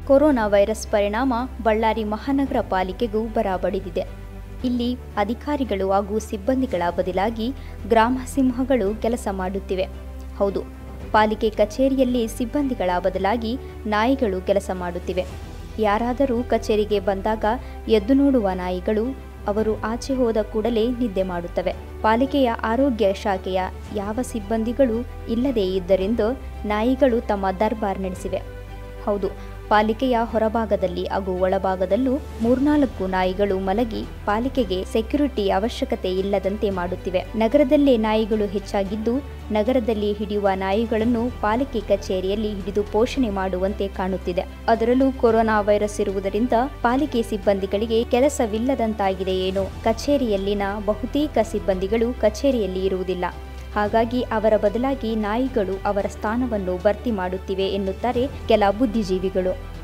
corona virus ಪರಿಣಾಮ ಬಳ್ಳಾರಿ ಮಹಾನಗರ ಪಾಲಿಕೆಗೂ ಬರಬಡಿದಿದೆ ಇಲ್ಲಿ ಅಧಿಕಾರಿಗಳು ಹಾಗೂ ಸಿಬ್ಬಂದಿಗಳ ಬದಲಾಗಿ ಗ್ರಾಮ ಸಿಂಹಗಳು ಕೆಲಸ ಮಾಡುತ್ತಿವೆ ಹೌದು ಪಾಲಿಕೆ ಕಚೇರಿಯಲ್ಲಿ ಸಿಬ್ಬಂದಿಗಳ ಬದಲಾಗಿ ನಾಯಿಗಳು ಕೆಲಸ ಮಾಡುತ್ತಿವೆ ಯಾರಾದರೂ ಕಚೇರಿಗೆ ಬಂದಾಗ ಎದ್ದು ನೋಡುವ ನಾಯಿಗಳು ಅವರು ಆಚೆ ಹೋದ ಕೂಡಲೇ ನಿದ್ದೆ ಮಾಡುತ್ತವೆ ಪಾಲಿಕೆಯ ಆರೋಗ್ಯ ಶಾಖೆಯ ಯಾವ ಸಿಬ್ಬಂದಿಗಳು ಇಲ್ಲದೇ ಇದ್ದರಿಂದ ನಾಯಿಗಳು ತಮ್ಮ ದರ್ಬಾರ್ ನಡೆಸಿವೆ ಹೌದು ಪಾಲಿಕೆಯ ಹೊರಭಾಗದಲ್ಲಿ ಹಾಗೂ ಒಳಭಾಗದಲ್ಲೂ ಮೂರ್ನಾಲ್ಕು ನಾಯಿಗಳು ಮಲಗಿ ಪಾಲಿಕೆಗೆ ಸೆಕ್ಯುರಿಟಿ ಅವಶ್ಯಕತೆ ಇಲ್ಲದಂತೆ ಮಾಡುತ್ತಿವೆ ನಗರದಲ್ಲೇ ನಾಯಿಗಳು ಹೆಚ್ಚಾಗಿದ್ದು ನಗರದಲ್ಲಿ ಹಿಡಿಯುವ ನಾಯಿಗಳನ್ನು ಪಾಲಿಕೆ ಕಚೇರಿಯಲ್ಲಿ ಹಿಡಿದು ಪೋಷಣೆ ಮಾಡುವಂತೆ ಕಾಣುತ್ತಿದೆ ಅದರಲ್ಲೂ ಕೊರೋನಾ ವೈರಸ್ ಇರುವುದರಿಂದ ಪಾಲಿಕೆ ಸಿಬ್ಬಂದಿಗಳಿಗೆ ಕೆಲಸವಿಲ್ಲದಂತಾಗಿದೆ ಏನೋ ಕಚೇರಿಯಲ್ಲಿನ ಬಹುತೇಕ ಸಿಬ್ಬಂದಿಗಳು ಕಚೇರಿಯಲ್ಲಿ ಇರುವುದಿಲ್ಲ ಹಾಗಾಗಿ ಅವರ ಬದಲಾಗಿ ನಾಯಿಗಳು ಅವರ ಸ್ಥಾನವನ್ನು ಭರ್ತಿ ಮಾಡುತ್ತಿವೆ ಎನ್ನುತ್ತಾರೆ ಕೆಲ ಬುದ್ಧಿಜೀವಿಗಳು